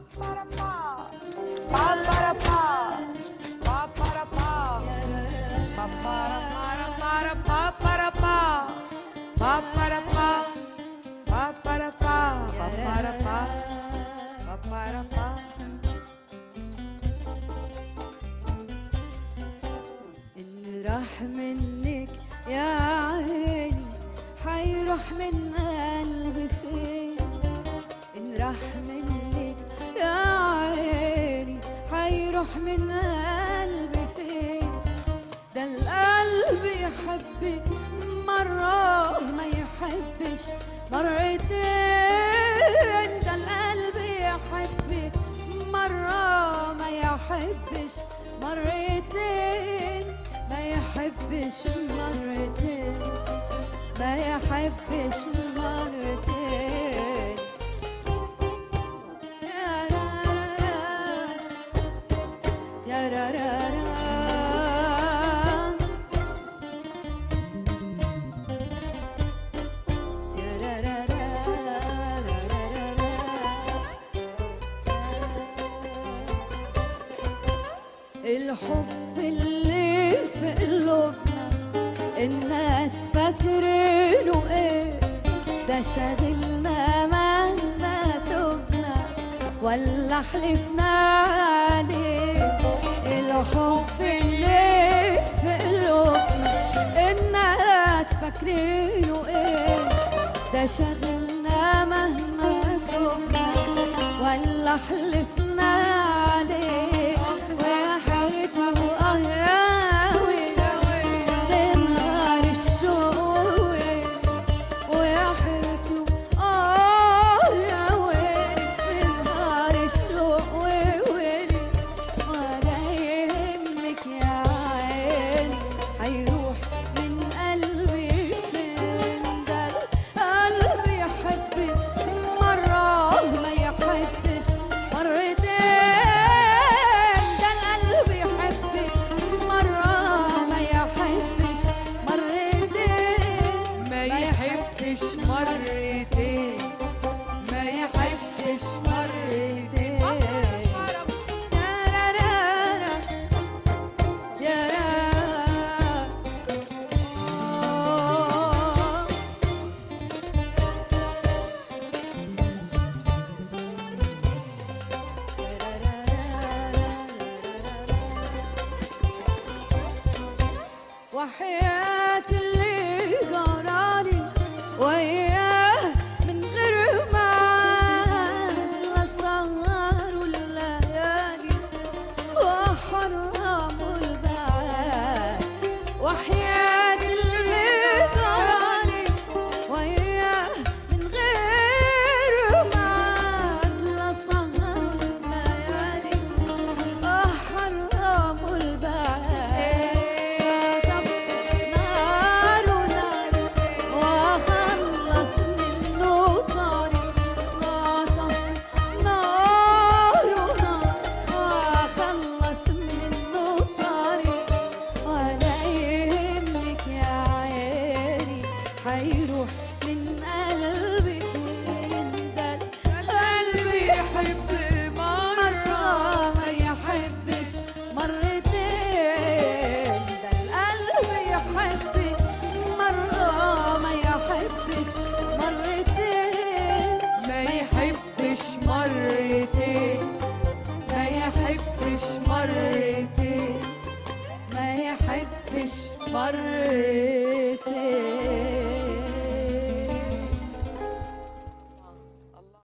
إن راح منك يا عيني حيروح من قلبي فين إن راح منك يا عيني حيروح من قلبي فين ده القلب يحب مرة ما يحبش مرتين ده القلب يحب مرة ما يحبش مرتين ما يحبش مرتين ما يحبش مرتين ترارارا الحب اللي في قلوبنا الناس فاكرينه ايه ده شاغلنا مهما تبنا ولا حلفنا عليه الحب اللي في قلوبنا الناس فاكرينه ايه ده شاغلنا مهما تبنا ولا حلفنا عليه وحيته اه يا ويلي نهار الشوق ويا حيرته اه يا ويلي نهار الشوق ويلي ولا يهمك يا عيني هيروح من قلبي فين ده قلبي يحب مرة ما يحبش مرتين ده القلب يحب مرة ما يحبش مرتين ما يحبش مرتين ما يحبش مرتين ترارارا، ترارا. آه. وحياة اللي جرالي وياه من غير معاد لا سهر الليالي وحرام البعاد وحياة اللي جرالي وياه من غير معاد لا سهر الليالي وحرام البعاد طب نار ونار واخلص منه طريق لا طب نار ونار واخلص منه طريق ولا يهمك يا عيني حيروح من قلبي فين ده قلبي يحب مرة مرة ما يحبش مرتين ده القلب يحب مرة ما يحبش مرتين ما يحبش مرتين ما يحبش مرتين ما يحبش مرتين